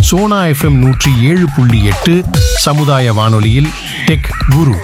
Sona FM நூற்றி ஏழு புள்ளி எட்டு சமுதாய வானொலியில் டெக் குரு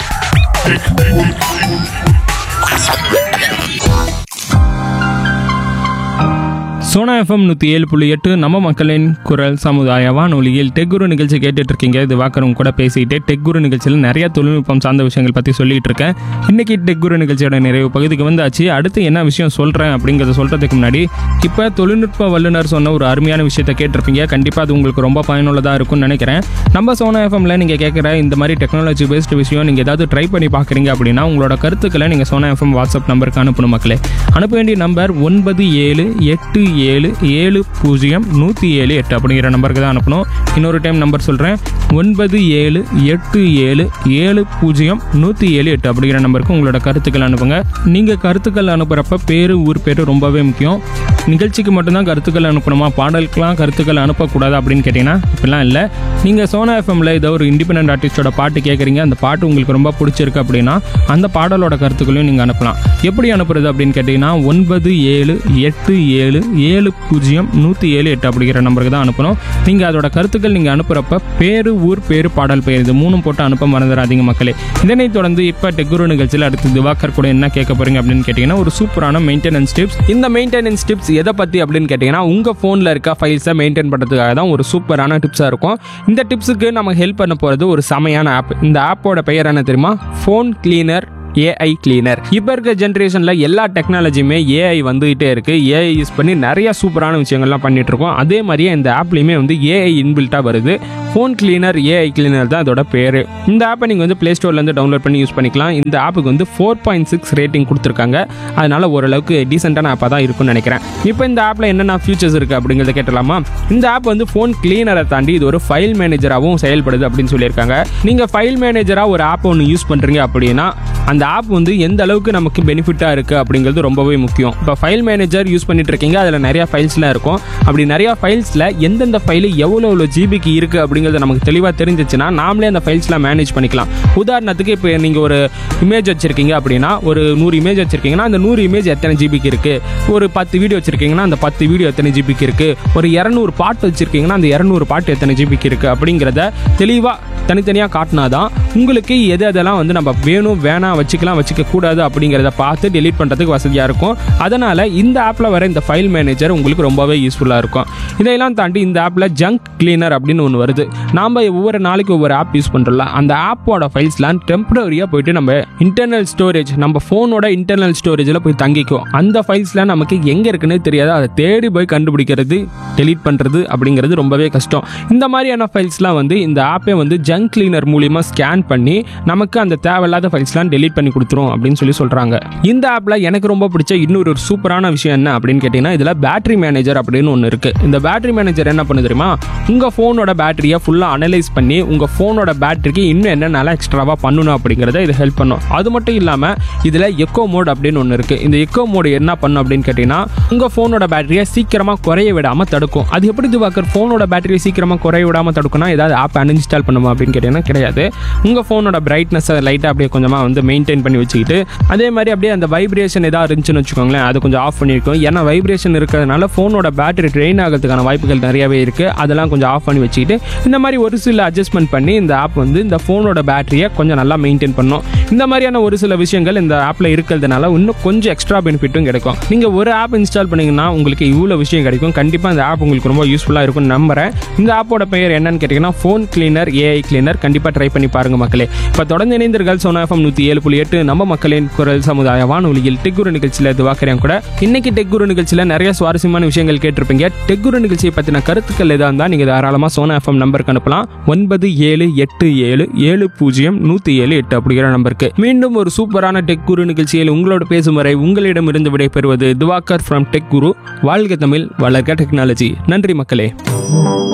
சோனா எஃப்எம் நூற்றி ஏழு புள்ளி எட்டு நம்ம மக்களின் குரல் சமுதாய வானொலியில் டெக்குரு நிகழ்ச்சி கேட்டுட்டு இருக்கீங்க இது வாக்கரும் கூட பேசிட்டு டெக்குரு நிகழ்ச்சியில் நிறைய தொழில்நுட்பம் சார்ந்த விஷயங்கள் பற்றி சொல்லிட்டு இருக்கேன் இன்னைக்கு டெக்குரு நிகழ்ச்சியோட நிறைவு பகுதிக்கு வந்தாச்சு அடுத்து என்ன விஷயம் சொல்கிறேன் அப்படிங்கிறத சொல்கிறதுக்கு முன்னாடி இப்போ தொழில்நுட்ப வல்லுநர் சொன்ன ஒரு அருமையான விஷயத்தை கேட்டிருப்பீங்க கண்டிப்பாக அது உங்களுக்கு ரொம்ப பயனுள்ளதாக இருக்கும்னு நினைக்கிறேன் நம்ம சோனா எஃப்எம்ல நீங்கள் கேட்குற இந்த மாதிரி டெக்னாலஜி பேஸ்டு விஷயம் நீங்கள் ஏதாவது ட்ரை பண்ணி பார்க்குறீங்க அப்படின்னா உங்களோட கருத்துக்களை நீங்கள் சோனா எஃப்எம் வாட்ஸ்அப் நம்பருக்கு அனுப்பணும் மக்களே அனுப்ப வேண்டிய நம்பர் ஒன்பது ஏழு எட்டு ஏழு ஏழு பூஜ்ஜியம் நூற்றி ஏழு எட்டு அப்படிங்கிற நம்பருக்கு தான் அனுப்பணும் இன்னொரு டைம் நம்பர் சொல்கிறேன் ஒன்பது ஏழு எட்டு ஏழு ஏழு பூஜ்ஜியம் நூற்றி ஏழு எட்டு அப்படிங்கிற நம்பருக்கு உங்களோட கருத்துக்கள் அனுப்புங்க நீங்கள் கருத்துக்கள் அனுப்புகிறப்ப பேர் ஊர் பேர் ரொம்பவே முக்கியம் நிகழ்ச்சிக்கு மட்டும்தான் கருத்துக்கள் அனுப்பணுமா பாடலுக்கெல்லாம் கருத்துக்கள் அனுப்பக்கூடாது அப்படின்னு கேட்டிங்கன்னா இப்படிலாம் இல்லை நீங்கள் சோனா எஃப்எம்ல ஏதோ ஒரு இண்டிபெண்டன்ட் ஆர்டிஸ்டோட பாட்டு கேட்குறீங்க அந்த பாட்டு உங்களுக்கு ரொம்ப பிடிச்சிருக்கு அப்படின்னா அந்த பாடலோட கருத்துக்களையும் நீங்கள் அனுப்பலாம் எப்படி அனுப்புறது அப்படின்னு கேட்டிங்கன்னா ஒன்பது ஏழு எட்டு ஏழு ஏழு பூஜ்ஜியம் நூற்றி ஏழு எட்டு அப்படிங்கிற நம்பருக்கு தான் அனுப்பணும் நீங்கள் அதோட கருத்துக்கள் நீங்கள் அனுப்புகிறப்ப பேரு ஊர் பேரு பாடல் பெயர் இது மூணும் போட்டு அனுப்ப மறந்துடாதீங்க மக்களே இதனைத் தொடர்ந்து இப்போ டெக்குரு நிகழ்ச்சியில் அடுத்து திவாகர் கூட என்ன கேட்க போறீங்க அப்படின்னு கேட்டிங்கன்னா ஒரு சூப்பரான மெயின்டெனன்ஸ் டிப்ஸ் இந்த மெயின்டெனன்ஸ் டிப்ஸ் எதை பற்றி அப்படின்னு கேட்டிங்கன்னா உங்கள் ஃபோனில் இருக்க ஃபைல்ஸை மெயின்டைன் பண்ணுறதுக்காக தான் ஒரு சூப்பரான டிப்ஸாக இருக்கும் இந்த டிப்ஸுக்கு நம்ம ஹெல்ப் பண்ண போகிறது ஒரு செமையான ஆப் இந்த ஆப்போட பெயர் என்ன தெரியுமா ஃபோன் கிளீனர் ஏஐ கிளீனர் இப்போ இருக்க ஜென்ரேஷனில் எல்லா டெக்னாலஜியுமே ஏஐ வந்துகிட்டே இருக்கு ஏஐ யூஸ் பண்ணி நிறைய சூப்பரான விஷயங்கள்லாம் பண்ணிட்டு இருக்கோம் அதே மாதிரியே இந்த ஆப்லேயுமே வந்து ஏஐ இன்பில்ட்டாக வருது ஃபோன் கிளீனர் ஏஐ கிளீனர் தான் அதோட பேர் இந்த ஆப்பை நீங்கள் வந்து ப்ளே ஸ்டோர்லேருந்து டவுன்லோட் பண்ணி யூஸ் பண்ணிக்கலாம் இந்த ஆப்புக்கு வந்து ஃபோர் பாயிண்ட் சிக்ஸ் ரேட்டிங் கொடுத்துருக்காங்க அதனால ஓரளவுக்கு டீசெண்டான ஆப்பாக தான் இருக்கும்னு நினைக்கிறேன் இப்போ இந்த ஆப்பில் என்னென்ன ஃபியூச்சர்ஸ் இருக்குது அப்படிங்கிறத கேட்டலாமா இந்த ஆப் வந்து ஃபோன் கிளீனரை தாண்டி இது ஒரு ஃபைல் மேனேஜராகவும் செயல்படுது அப்படின்னு சொல்லியிருக்காங்க நீங்கள் ஃபைல் மேனேஜராக ஒரு ஆப் ஒன்று யூஸ் பண்ணுறீங்க அப்படின்னா அந்த ஆப் வந்து எந்த அளவுக்கு நமக்கு பெனிஃபிட்டாக இருக்குது அப்படிங்கிறது ரொம்பவே முக்கியம் இப்போ ஃபைல் மேனேஜர் யூஸ் பண்ணிட்டு இருக்கீங்க அதில் நிறையா ஃபைல்ஸ்லாம் இருக்கும் அப்படி நிறையா ஃபைல்ஸில் எந்தெந்த ஃபைலு எவ்வளோ எவ்வளோ ஜிபிக்கு இருக்குது அப்படிங்கிறது நமக்கு தெளிவாக தெரிஞ்சிச்சுன்னா நாமளே அந்த ஃபைல்ஸ்லாம் மேனேஜ் பண்ணிக்கலாம் உதாரணத்துக்கு இப்போ நீங்கள் ஒரு இமேஜ் வச்சுருக்கீங்க அப்படின்னா ஒரு நூறு இமேஜ் வச்சுருக்கீங்கன்னா அந்த நூறு இமேஜ் எத்தனை ஜிபிக்கு இருக்குது ஒரு பத்து வீடியோ வச்சுருக்கீங்கன்னா அந்த பத்து வீடியோ எத்தனை ஜிபிக்கு இருக்குது ஒரு இரநூறு பாட்டு வச்சுருக்கீங்கன்னா அந்த இரநூறு பாட்டு எத்தனை ஜிபிக்கு இருக்குது அப்படிங்கிறத தெளிவாக தனித்தனியாக காட்டினாதான் உங்களுக்கு எது எதெல்லாம் வந்து நம்ம வேணும் வேணாம் வச்சுக்கலாம் வச்சுக்க கூடாது அப்படிங்கிறத பார்த்து டெலீட் பண்ணுறதுக்கு வசதியாக இருக்கும் அதனால் இந்த ஆப்பில் வர இந்த ஃபைல் மேனேஜர் உங்களுக்கு ரொம்பவே யூஸ்ஃபுல்லாக இருக்கும் இதையெல்லாம் தாண்டி இந்த ஆப்பில் ஜங்க் கிளீனர் அப்படின்னு ஒன்று வருது நாம் ஒவ்வொரு நாளைக்கு ஒவ்வொரு ஆப் யூஸ் பண்ணுறோம்ல அந்த ஆப்போட ஃபைல்ஸ்லாம் டெம்பரரியாக போயிட்டு நம்ம இன்டர்னல் ஸ்டோரேஜ் நம்ம ஃபோனோட இன்டர்னல் ஸ்டோரேஜில் போய் தங்கிக்கும் அந்த ஃபைல்ஸ்லாம் நமக்கு எங்கே இருக்குன்னே தெரியாது அதை தேடி போய் கண்டுபிடிக்கிறது டெலீட் பண்ணுறது அப்படிங்கிறது ரொம்பவே கஷ்டம் இந்த மாதிரியான ஃபைல்ஸ்லாம் வந்து இந்த ஆப்பே வந்து ஜங்க் கிளீனர் மூலியமாக ஸ்கேன் பண்ணி நமக்கு அந்த தேவையில்லாத ஃபைல்ஸ்லாம் டெலீட் பண்ணி கொடுத்துரும் அப்படின்னு சொல்லி சொல்கிறாங்க இந்த ஆப்பில் எனக்கு ரொம்ப பிடிச்ச இன்னொரு ஒரு சூப்பரான விஷயம் என்ன அப்படின்னு கேட்டிங்கன்னா இதில் பேட்டரி மேனேஜர் அப்படின்னு ஒன்று இருக்குது இந்த பேட்டரி மேனேஜர் என்ன பண்ணு தெரியுமா உங்கள் ஃபோனோட பேட்டரியை ஃபுல்லாக அனலைஸ் பண்ணி உங்கள் ஃபோனோட பேட்டரிக்கு இன்னும் என்னென்னலாம் எக்ஸ்ட்ராவாக பண்ணணும் அப்படிங்கிறத இது ஹெல்ப் பண்ணும் அது மட்டும் இல்லாமல் இதில் எக்கோ மோட் அப்படின்னு ஒன்று இருக்குது இந்த எக்கோ மோடு என்ன பண்ணும் அப்படின்னு கேட்டிங்கன்னா உங்கள் ஃபோனோட பேட்டரியை சீக்கிரமாக குறைய விடாமல் தடுக்கும் அது எப்படி இதுவாக்கர் ஃபோனோட பேட்டரியை சீக்கிரமாக குறைய விடாமல் தடுக்கும்னா ஏதாவது ஆப் அன்இன்ஸ்டால் பண்ணுமா அப்படின்னு கேட்டிங்கன்னா கிடையாது உங்கள் ஃபோனோட பிரைட்னஸை லைட்டாக அப்படியே கொஞ்சமாக வந்து மெயின்டைன் பண்ணி வச்சுக்கிட்டு அதே மாதிரி அப்படியே அந்த வைப்ரேஷன் ஏதாவது இருந்துச்சுன்னு வச்சுக்கோங்களேன் அது கொஞ்சம் ஆஃப் பண்ணியிருக்கோம் ஏன்னா வைப்ரேஷன் இருக்கிறதுனால ஃபோனோட பேட்டரி ட்ரெயின் ஆகிறதுக்கான வாய்ப்புகள் நிறையவே இருக்குது அதெல்லாம் கொஞ்சம் ஆஃப் பண்ணி வச்சுக்கிட்டு இந்த மாதிரி ஒரு சில அட்ஜஸ்ட்மெண்ட் பண்ணி இந்த ஆப் வந்து இந்த ஃபோனோட பேட்டரியை கொஞ்சம் நல்லா மெயின்டைன் பண்ணும் இந்த மாதிரியான ஒரு சில விஷயங்கள் இந்த ஆப்பில் இருக்கிறதுனால இன்னும் கொஞ்சம் எக்ஸ்ட்ரா பெனிஃபிட்டும் கிடைக்கும் நீங்கள் ஒரு ஆப் இன்ஸ்டால் பண்ணீங்கன்னா உங்களுக்கு இவ்வளோ விஷயம் கிடைக்கும் கண்டிப்பாக இந்த ஆப் உங்களுக்கு ரொம்ப யூஸ்ஃபுல்லாக இருக்கும்னு நம்புறேன் இந்த ஆப்போட பெயர் என்னன்னு கேட்டிங்கன்னா ஃபோன் கிளீனர் ஏஐ கிளீனர் கண்டிப்பாக ட்ரை பண்ணி பாருங்க மக்களே இப்போ தொடர்ந்து இணைந்தீர்கள் சோனா எஃப்எம் நூற்றி ஏழு புள்ளி எட்டு நம்ம மக்களின் குரல் சமுதாய வானொலியில் டெக்குரு நிகழ்ச்சியில் இதுவாக்குறேன் கூட இன்னைக்கு டெக்குரு நிகழ்ச்சியில் நிறைய சுவாரஸ்யமான விஷயங்கள் கேட்டிருப்பீங்க டெக்குரு நிகழ்ச்சியை பற்றின கருத்துக்கள் எதாக இருந்தால் நீங்கள் தாராளமாக சோனா எஃப்எம் நம்பருக்கு அனுப்பலாம் ஒன்பது ஏழு எட்டு ஏழு ஏழு பூஜ்ஜியம் நூற்றி ஏழு எட்டு அப்படிங்கிற நம்பருக்கு மீண்டும் ஒரு சூப்பரான டெக் குரு நிகழ்ச்சியில் உங்களோட பேசும் வரை உங்களிடமிருந்து விடைபெறுவது துவாக்கர் ஃப்ரம் டெக் குரு வாழ்க தமிழ் வளர்க டெக்னாலஜி நன்றி மக்களே